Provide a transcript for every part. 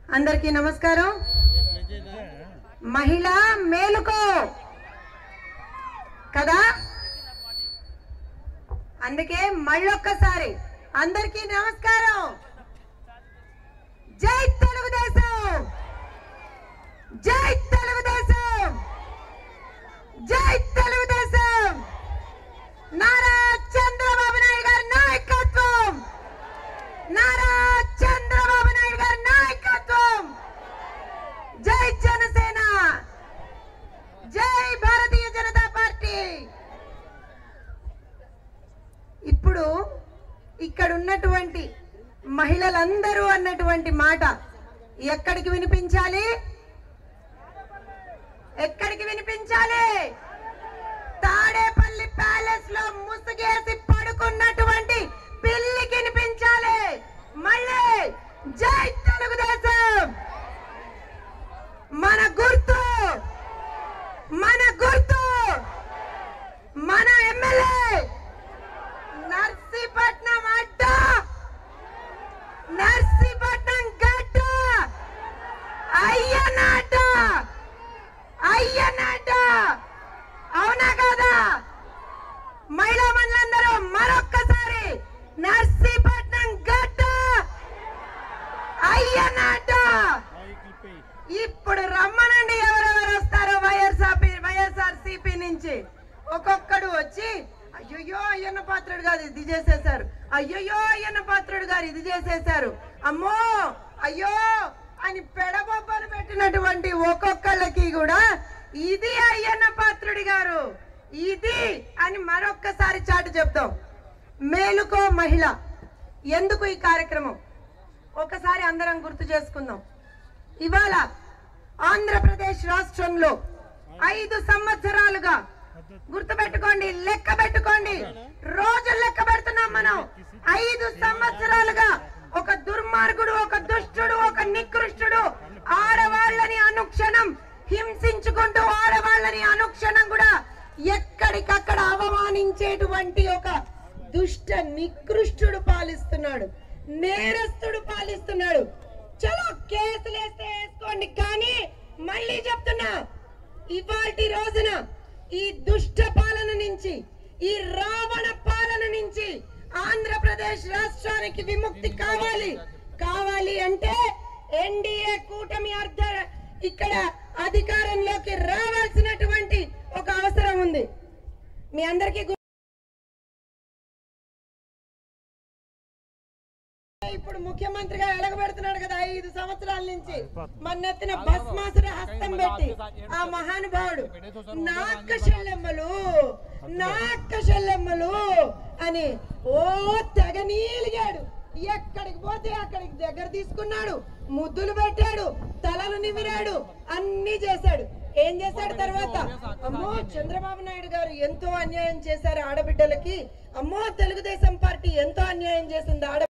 అందరికీ నమస్కారం మహిళ మేలుకో కదా అందుకే మళ్ళొక్కసారి అందరికీ నమస్కారం జై తెలుగుదేశం జై తెలుగుదేశం జై తెలుగుదేశం నారా చంద్రబాబు నాయుడు గారి నాయకత్వం నారా చంద్రబాబు నాయుడు గారి నాయకత్వం జై జనసేన జై భారతీయ జనతా పార్టీ ఇప్పుడు ఇక్కడ ఉన్నటువంటి మహిళలందరూ అన్నటువంటి మాట ఎక్కడికి వినిపించాలి ఎక్కడికి వినిపించాలి తాడేపల్లి ప్యాలెస్ లో ముసుగేసి పడుకున్నటువంటి పిల్లికి వినిపించాలి మళ్ళీ జై తెలుగుదేశం మన గుర్తు మన గుర్తు మన ఎమ్మెల్యే నర్సీపట్నం అడ్డ నర్సీపట్నం గడ్డ అయ్యనాట అయ్యనాట అవునా కాదా మహిళా మనులందరూ మరొక్కసారి నర్సీపట్నం గడ్డ అయ్యనాట ఇప్పుడు రమ్మనండి ఎవరెవరు వస్తారో వైఎస్ఆర్పి వైఎస్ఆర్ సిపి నుంచి ఒక్కొక్కడు వచ్చి అయ్యయ్యో అయ్యన్న పాత్రుడు గారు ఇది చేసేశారు అయ్యయ్యో అయ్యన్న పాత్రుడు గారు ఇది చేసేశారు అమ్మో అయ్యో అని పెడబొబ్బలు పెట్టినటువంటి ఒక్కొక్కళ్ళకి కూడా ఇది అయ్యన్న పాత్రుడి గారు ఇది అని మరొక్కసారి చాటు చెప్తాం మేలుకో మహిళ ఎందుకు ఈ కార్యక్రమం ఒకసారి అందరం గుర్తు చేసుకుందాం ఇవాళ ఆంధ్రప్రదేశ్ రాష్ట్రంలో ఐదు సంవత్సరాలుగా గుర్తుపెట్టుకోండి లెక్క పెట్టుకోండి రోజులు లెక్క పెడుతున్నాం మనం ఐదు సంవత్సరాలుగా ఒక దుర్మార్గుడు ఒక దుష్టుడు ఒక నికృష్టుడు ఆడవాళ్ళని అనుక్షణం హింసించుకుంటూ ఆడవాళ్ళని అనుక్షణం కూడా ఎక్కడికక్కడ అవమానించేటువంటి ఒక దుష్ట నికృష్టుడు పాలిస్తున్నాడు నేరస్తుడు పాలిస్తున్నాడు చలో కేసులు వేస్తే వేసుకోండి కానీ మళ్ళీ చెప్తున్నా ఇవాటి రోజున ఈ దుష్ట పాలన నుంచి ఈ రావణ పాలన నుంచి ఆంధ్రప్రదేశ్ రాష్ట్రానికి విముక్తి కావాలి కావాలి అంటే ఎన్డీఏ కూటమి అర్థ ఇక్కడ అధికారంలోకి రావాల్సినటువంటి ఒక అవసరం ఉంది మీ అందరికీ గు- ఇప్పుడు ముఖ్యమంత్రిగా ఎలగబెడుతున్నాడు కదా ఐదు సంవత్సరాల నుంచి మన నెత్తిన భస్మాసుర హస్తం పెట్టి ఆ మహానుభావుడు నాక్క చెల్లెమ్మలు నాక్క చెల్లెమ్మలు అని ఓ తెగ నీలిగాడు ఎక్కడికి పోతే అక్కడికి దగ్గర తీసుకున్నాడు ముద్దులు పెట్టాడు తలలు నిమిరాడు అన్ని చేశాడు ఏం చేశాడు తర్వాత అమ్మో చంద్రబాబు నాయుడు గారు ఎంతో అన్యాయం చేశారు ఆడబిడ్డలకి అమ్మో తెలుగుదేశం పార్టీ ఎంతో అన్యాయం చేసింది ఆడ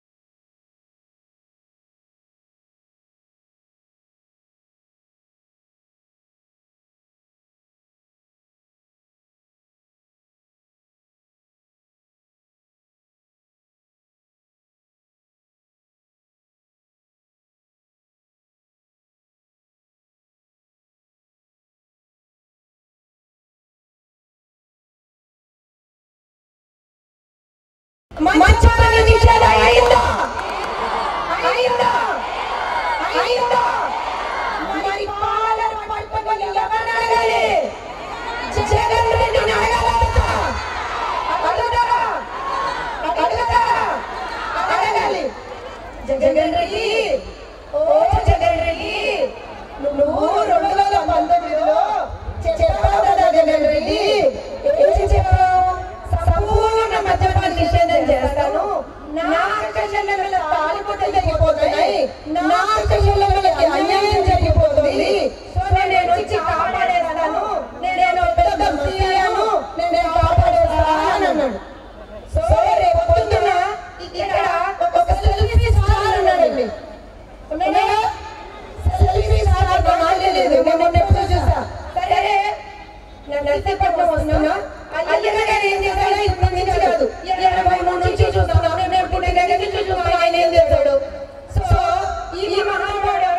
మంచాల నిషేధం అయిందా అయిందా అయిందా మరి పాలన పట్టుకొని ఎవరిని అడగాలి జగన్ రెడ్డిని అడగాలంట అడుగుతారా అడుగుతారా అడగాలి జగన్ రెడ్డి ఓ జగన్ రెడ్డి నువ్వు రెండు వేల పంతొమ్మిదిలో చెప్పావు కదా జగన్ రెడ్డి ఏం చెప్పావు సంపూర్ణ మద్యపాన నిషేధం చేస్తాను నా అక్క చెల్లెళ్ళ తాలిపోతే జరిగిపోతున్నాయి నా అక్క చెల్లెళ్ళకి అన్యాయం జరిగిపోతుంది సో నేను వచ్చి కాపాడేస్తాను నేను పెద్ద సీఎను నేను కాపాడేస్తాను అని అన్నాడు సో రేపు పొద్దున ఇక్కడ ఒక సెల్ఫీ స్టార్ ఉన్నాడండి ఉన్నాడా సెల్ఫీ స్టార్ అంటే నాకు తెలియదు నేను మొన్న ఎప్పుడో చూసా సరే నేను నర్సీపట్నం వస్తున్నా అయ్యన్న గారు ఏం చేశాడో ఇప్పటి నుంచి కాదు ఎనభై మూడు నుంచి చూస్తున్నాను నేను పుట్టిన దగ్గర నుంచి చూస్తున్నాను ఆయన ఏం చేశాడు సో ఈ మహానుభావుడు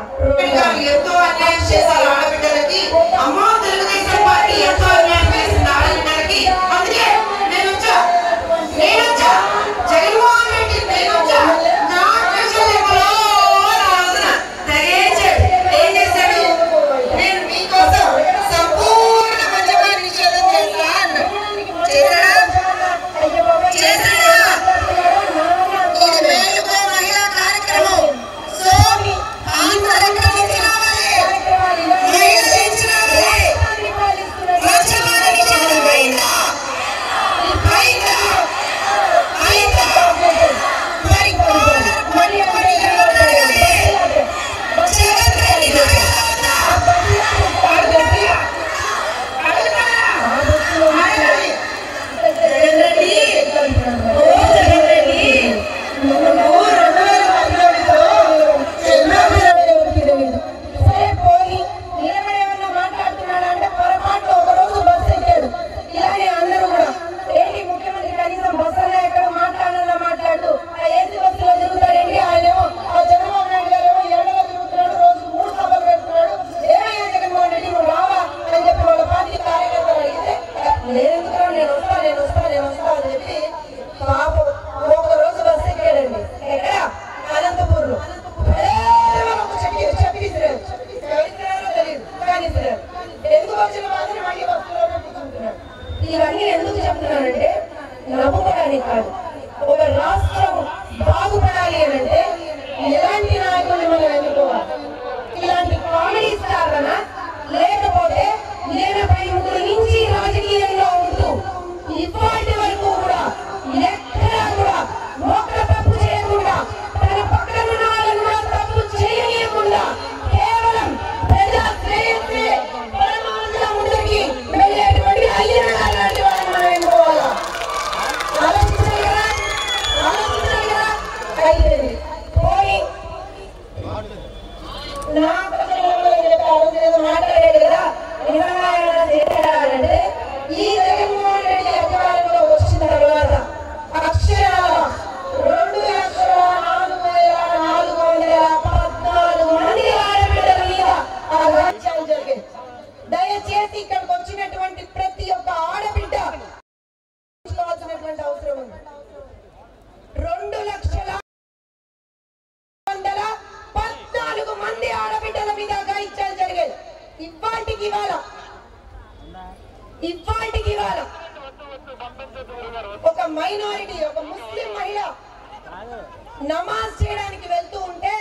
గారు ఎంతో అన్యాయం చేశారు ఆడబిడ్డలకి అమ్మా తెలుగుదేశం పార్టీ ఎంతో అన్యాయం చేసింది ఆడబిడ్డలకి అందుకే నేను వచ్చా నేను వచ్చా జగన్మోహన్ రెడ్డి నేను వచ్చా నా ప్రజలెవరో నా రోజున తెగేశాడు ఏం చేశాడు నేను మీకోసం సంపూర్ణ మద్యపాన నిషేధం చేస్తా అన్నాడు చేశాడా చేశాడా ఇది మేలుకో మహిళా కార్యక్రమం సో అందరూ కలిసి రావాలి మహిళలు ఇచ్చి రావాలి మద్యపాన నిషేధం అయిందా అయిందా అయిందా మరి మరి మరి ఎవరు అడగాలి జగన్ రెడ్డి నాయకత్వం అడగాలి అడగాలి జగన్ రెడ్డి ఓ జగన్ రెడ్డి నువ్వు రెండు వేల పంతొమ్మిదిలో చంద్రబాబు సరే పోయి నిలబడి ఏమన్నా మాట్లాడుతున్నాడు అంటే పొరపాటు ఒక రోజు బస్సు ఎక్కాడు ఇలానే అందరూ కూడా ఏంటి ముఖ్యమంత్రి కనీసం బస్సులో ఎక్కడ మాట్లాడాలో మాట్లాడు ఆ ఏసీ బస్సులో తిరుగుతాడేంటి ఆయనేమో ఆ చంద్రబాబు నాయుడు గారు ఏమో ఎరడగా తిరుగుతున్నాడు రోజు మూడు సభలు పెడుతున్నాడు ఏమయ్యా జగన్మోహన్ రెడ్డి నువ్వు రావా అని చెప్పి వాళ్ళ పార్టీ కార్యకర్తలు అడిగితే నేను ఎందుకురా నేను వస్తా నేను వస్తా నేను వస్తా అని చెప్పి పాపం ఒక రోజు బస్సు ఎక్కాడండి ఎక్కడ అనంతపూర్లో కేవలం ఒక చెప్పి చెప్పి విసిరారు ఎవరిసిరారో తెలియదు కానీ విసిరారు ఎందుకు వచ్చిన మాత్రం మళ్ళీ బస్సులోనే కూర్చుంటున్నాడు ఇవన్నీ ఎందుకు చెప్తున్నానంటే నవ్వుకోవడానికి కాదు ఒక రాష్ట్రం బాగుపడాలి అని అంటే ఎలాంటి నాయకుల్ని మనం ఎన్నుకోవాలి ఇలాంటి కామెడీ స్టార్లనా లేకపోతే ఎనభై మూడు నుంచి రాజకీయంలో ఉంటూ ఇప్పటి వరకు కూడా ఎక్కడా కూడా ఒక్క తప్పు చేయకుండా తన పక్కన ఉన్న వాళ్ళని కూడా తప్పు చేయనీయకుండా కేవలం ప్రజా శ్రేయస్సే పరమావధిగా ముందుకి వెళ్ళేటువంటి అయ్యన్న గారు లాంటి వాళ్ళని మనం ఎన్నుకోవాలా ఆలోచించాలి కదా ఆలోచించాలి కదా అయిపోయింది పోయి నా ప్రజలలో చెప్పి ఆ రోజు ఏదో మాట్లాడాడు కదా నిజంగా ఏమైనా చేశాడా అంటే ఈ జగన్మోహన్ రెడ్డి అధికారంలో వచ్చిన తర్వాత అక్షరాల రెండు లక్షల నాలుగు వేల నాలుగు వందల పద్నాలుగు మంది ఆడబిడ్డల మీద ఆ హత్యలు జరిగాయి దయచేసి ఇక్కడికి వచ్చినటువంటి ప్రతి ఒక్క ఆడబిడ్డ తెలుసుకోవాల్సినటువంటి అవసరం ఉంది రెండు లక్షల వందల పద్నాలుగు మంది ఆడబిడ్డల మీద గాయించాలు జరిగాయి ఇవాటికి ఇవాళ ఇవాటికి ఇవాళ ఒక మైనారిటీ ఒక ముస్లిం మహిళ నమాజ్ చేయడానికి వెళ్తూ ఉంటే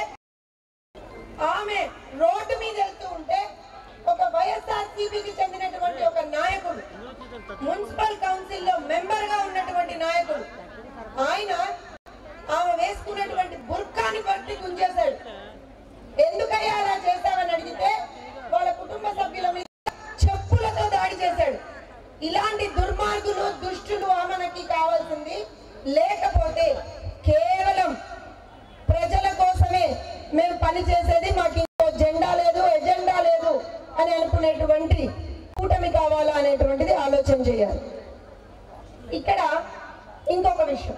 ఆమె రోడ్డు మీద వెళ్తూ ఉంటే ఒక వైఎస్ఆర్సీపీకి చెందినటువంటి ఒక నాయకుడు మున్సిపల్ కౌన్సిల్ లో మెంబర్ గా ఉన్నటువంటి నాయకుడు ఆయన ఆమె వేసుకున్నటువంటి బుర్కాని పట్టి గుంజేశాడు ఎందుకయ్యా అలా చేశావని అడిగితే వాళ్ళ కుటుంబ సభ్యుల మీద చెప్పులతో దాడి చేశాడు ఇలాంటి దుర్మార్గులు దుష్టులు ఆమెనకి కావాల్సింది లేకపోతే కేవలం ప్రజల కోసమే మేము పని చేసేది మాకు ఇంకో జెండా లేదు ఎజెండా లేదు అని అనుకునేటువంటి కూటమి కావాలా అనేటువంటిది ఆలోచన చేయాలి ఇక్కడ ఇంకొక విషయం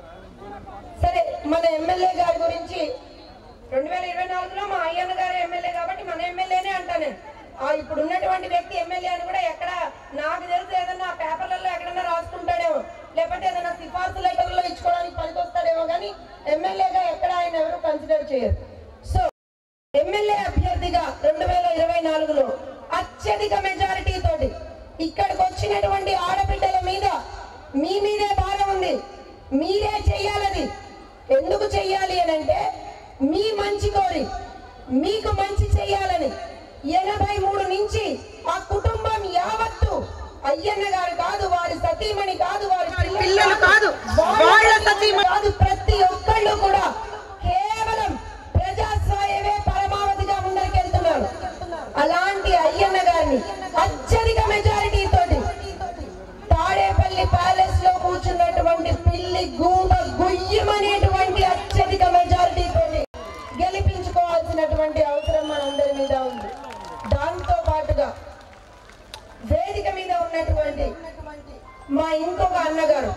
సరే మన ఎమ్మెల్యే గారి గురించి రెండు వేల ఇరవై నాలుగులో మా అయ్యన్న గారు ఎమ్మెల్యే కాబట్టి మన ఎమ్మెల్యేనే అంటా నేను ఆ ఇప్పుడు ఉన్నటువంటి వ్యక్తి ఎమ్మెల్యే అని కూడా ఎక్కడ నాకు తెలిసి ఏదన్నా పేపర్లలో ఎక్కడన్నా రాసుకుంటాడేమో లేకపోతే ఏదైనా సిఫార్సు లెటర్లో ఇచ్చుకోవడానికి పనికొస్తాడేమో కానీ ఎమ్మెల్యేగా ఎక్కడ ఆయన ఎవరు కన్సిడర్ చేయరు సో ఎమ్మెల్యే అభ్యర్థిగా రెండు వేల ఇరవై నాలుగులో అత్యధిక మెజారిటీ తోటి ఇక్కడికి వచ్చినటువంటి ఆడబిడ్డల మీద మీ మీదే భారం ఉంది మీరే చెయ్యాలని ఎందుకు చెయ్యాలి అని అంటే మీ మంచి కోరి మీకు మంచి చెయ్యాలని ఎనభై మూడు నుంచి ఆ కుటుంబం యావత్తు అయ్యన్న గారు కాదు వారి సతీమణి కాదు వారి పిల్లలు కాదు, వాళ్ళ సతీమణి. కాదు ప్రతి ఒక్కళ్ళు కూడా కేవలం ప్రజాస్వామ్యమే పరమావధిగా ముందరికెళ్తున్నారు అలాంటి అయ్యన్న గారిని అత్యధిక మెజారిటీ తోటి తాడేపల్లి ప్యాలెస్ లో కూర్చున్నటువంటి పిల్లి గూబ గుయ్యమనేటువంటి అత్యధిక మెజారిటీ తోటి గెలిపించుకోవాల్సినటువంటి అవసరం మనందరి మీద ఉంది దాంతో పాటుగా వేదిక మీద ఉన్నటువంటి మా ఇంకొక అన్నగారు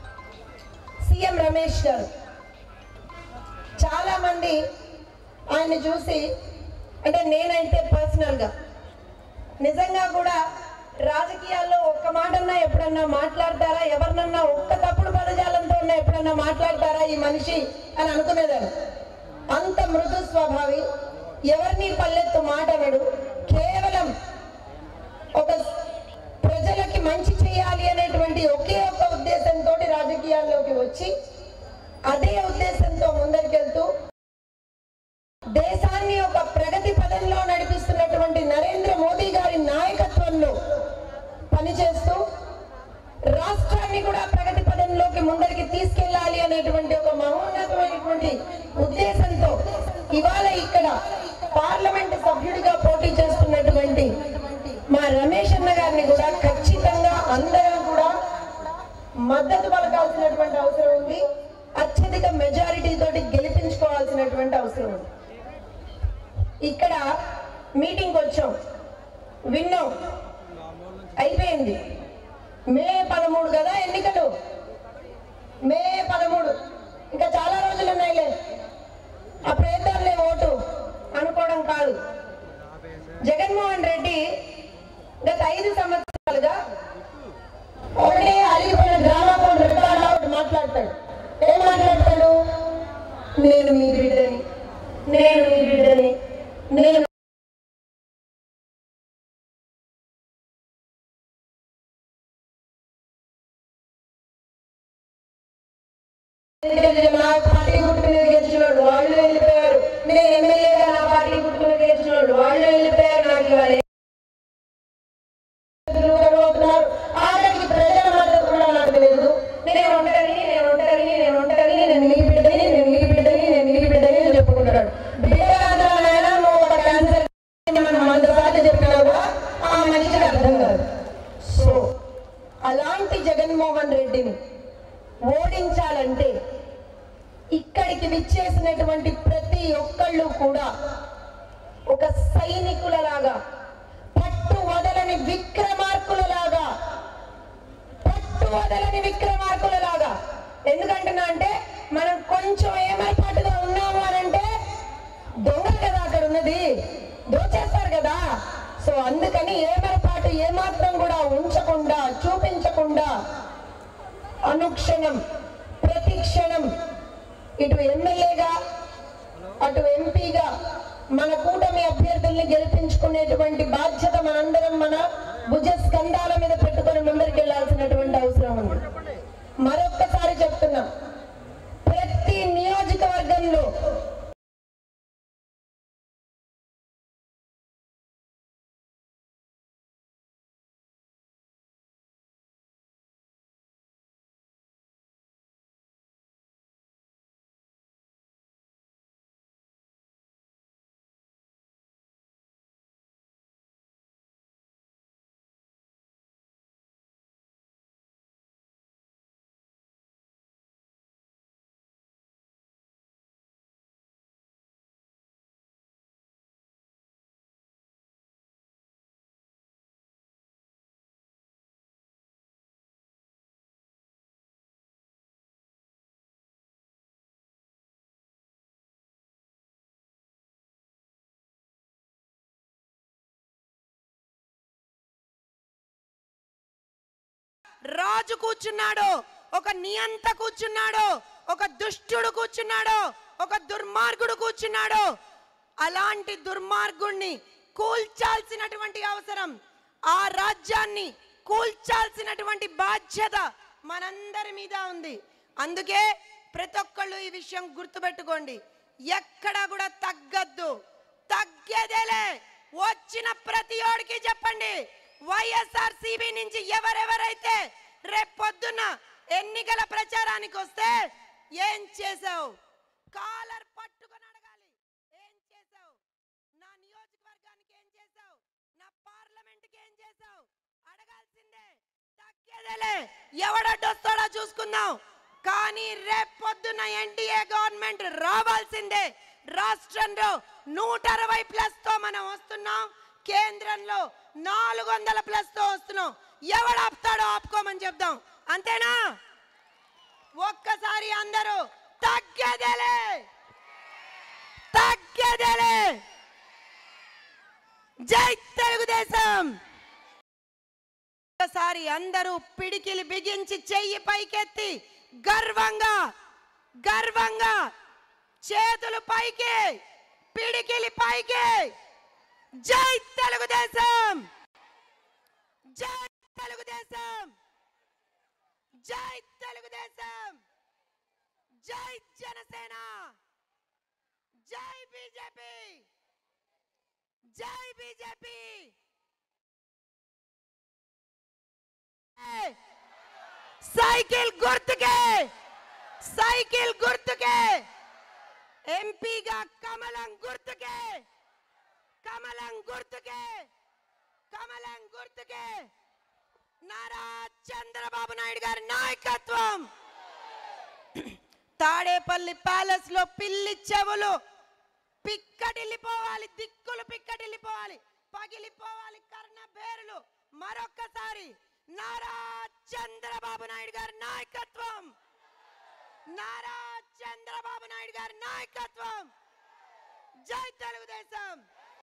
సీఎం రమేష్ గారు చాలా మంది ఆయన చూసి అంటే నేనైతే పర్సనల్ గా నిజంగా కూడా రాజకీయాల్లో ఒక్క మాటన్నా ఎప్పుడన్నా మాట్లాడతారా ఎవరినన్నా ఒక్క తప్పుడు పదజాలంతో ఉన్నా ఎప్పుడన్నా మాట్లాడతారా ఈ మనిషి అని అనుకునేదాన్ని అంత మృదు స్వభావి ఎవరిని పల్లెత్తు మాట విడు కేవలం ఒక ప్రజలకి మంచి చేయాలి అనేటువంటి ఒకే ఒక ఉద్దేశంతో రాజకీయాల్లోకి వచ్చి అదే ఉద్దేశంతో ముందరికెళ్తూ దేశాన్ని ఒక ప్రగతి పదంలో నడిపిస్తున్నటువంటి నరేంద్ర మోదీ గారి నాయకత్వంలో పనిచేస్తూ రాష్ట్రాన్ని కూడా ప్రగతి పదంలోకి ముందరికి తీసుకెళ్లాలి అనేటువంటి ఒక మహోన్నతమైనటువంటి ఉద్దేశంతో ఇవాళ ఇక్కడ పార్లమెంట్ సభ్యుడిగా పోటీ చేస్తున్నటువంటి మా రమేష్ అన్న గారిని కూడా ఖచ్చితంగా అందరం కూడా మద్దతు పలకాల్సినటువంటి అవసరం ఉంది అత్యధిక మెజారిటీ తోటి గెలిపించుకోవాల్సినటువంటి అవసరం ఉంది ఇక్కడ మీటింగ్ వచ్చాం విన్నాం అయిపోయింది మే పదమూడు కదా ఎన్నికలు మే పదమూడు ఇంకా చాలా రోజులు ఉన్నాయిలే అప్పుడు వేద్దాంలే ఓటు అనుకోవడం కాదు జగన్మోహన్ రెడ్డి గత ఐదు సంవత్సరాలుగా ఒకటే అలిగిపోయిన డ్రామా కోడ్ రికార్డ్ అవుట్ మాట్లాడతాడు ఏం మాట్లాడతాడు నేను మీ బిడ్డని నేను మీ బిడ్డని నేను నా పార్టీ గుర్తు మీద గెలిచినోడు వాళ్ళు వెళ్ళిపోయారు నేను ఎమ్మెల్యేగా నా పార్టీ గుర్తు మీద గెలిచినోడు వాళ్ళు వెళ్ళిపోయారు నాకు ఇవాళ అవుతున్నారు ఆఖరికి ప్రజల మద్దతు కూడా నాకు తెలియదు నేను ఒంటరిని నేను ఒంటరిని నేను ఒంటరిని నేను నీ బిడ్డని నేను నీ బిడ్డని నేను నీ బిడ్డని అని చెప్పుకుంటున్నాడు బిడ్డ కాదురా నాయనా, నువ్వు ఒక క్యాన్సర్ మనం వంద సార్లు చెప్పినా కూడా ఆ మనిషికి అర్థం కాదు సో అలాంటి జగన్మోహన్ రెడ్డిని ఓడించాలంటే ఇక్కడికి విచ్చేసినటువంటి ప్రతి ఒక్కళ్ళు కూడా ఒక సైనికులలాగా పట్టు వదలని విక్రమార్కులలాగా పట్టు వదలని విక్రమార్కులలాగా ఎందుకంటున్నా అంటే మనం కొంచెం ఏమైపాటుగా ఉన్నాము అని అంటే దొంగలు కదా అక్కడ ఉన్నది దోచేస్తారు కదా సో అందుకని ఏమరపాటు ఏమాత్రం కూడా ఉంచకుండా చూపించకుండా అనుక్షణం ప్రతి క్షణం ఇటు ఎమ్మెల్యేగా అటు ఎంపీగా మన కూటమి అభ్యర్థుల్ని గెలిపించుకునేటువంటి బాధ్యత మనందరం మన భుజ స్కంధాల మీద పెట్టుకొని ముందరికి వెళ్ళాల్సినటువంటి అవసరం ఉంది మరొక్కసారి చెప్తున్నా ప్రతి నియోజకవర్గంలో రాజు కూర్చున్నాడు ఒక నియంత కూర్చున్నాడు ఒక దుష్టుడు కూర్చున్నాడు ఒక దుర్మార్గుడు కూర్చున్నాడు అలాంటి దుర్మార్గుణ్ణి కూల్చాల్సినటువంటి అవసరం ఆ రాజ్యాన్ని కూల్చాల్సినటువంటి బాధ్యత మనందరి మీద ఉంది అందుకే ప్రతి ఒక్కళ్ళు ఈ విషయం గుర్తుపెట్టుకోండి ఎక్కడ కూడా తగ్గద్దు తగ్గేదేలే వచ్చిన ప్రతి ఓడికి చెప్పండి వైఎస్ఆర్ సిబి నుంచి ఎవరెవరైతే రేపొద్దున ఎన్నికల ప్రచారానికి వస్తే ఏం చేసావు కాలర్ పట్టుకొని అడగాలి ఏం చేసావు నా నియోజకవర్గానికి ఏం చేసావు నా పార్లమెంట్కి ఏం చేసావు అడగాల్సిందే తగ్గేదేలే ఎవడడ్డొస్తాడో చూసుకుందాం కానీ రేపొద్దున ఎన్డీఏ గవర్నమెంట్ రావాల్సిందే రాష్ట్రంలో నూట అరవై ప్లస్ తో మనం వస్తున్నాం కేంద్రంలో నాలుగు వందల ప్లస్ తో వస్తున్నాం ఎవడు ఆపుతాడో ఆపుకోమని చెప్దాం అంతేనా ఒక్కసారి అందరూ తగ్గేదేలే తగ్గేదేలే జై తెలుగుదేశం ఒకసారి అందరూ పిడికిలి బిగించి చెయ్యి పైకెత్తి గర్వంగా గర్వంగా చేతులు పైకి పిడికిలి పైకి జై తెలుగుదేశం జై తెలుగుదేశం జై తెలుగుదేశం జై జనసేన జై బీజేపీ జై బీజేపీ సైకిల్ గుర్తుకే సైకిల్ గుర్తుకే ఎంపీగా కమలం గుర్తుకే కమలం గుర్తుకే కమలం గుర్తుకే నారా చంద్రబాబు నాయుడు గారి నాయకత్వం తాడేపల్లి ప్యాలెస్ లో పిల్లి చెవులు పిక్కటిల్లిపోవాలి దిక్కులు పిక్కటిల్లిపోవాలి పగిలిపోవాలి కర్ణ బేరులు మరొక్కసారి నారా చంద్రబాబు నాయుడు గారి నాయకత్వం నారా చంద్రబాబు నాయుడు గారి నాయకత్వం జై తెలుగుదేశం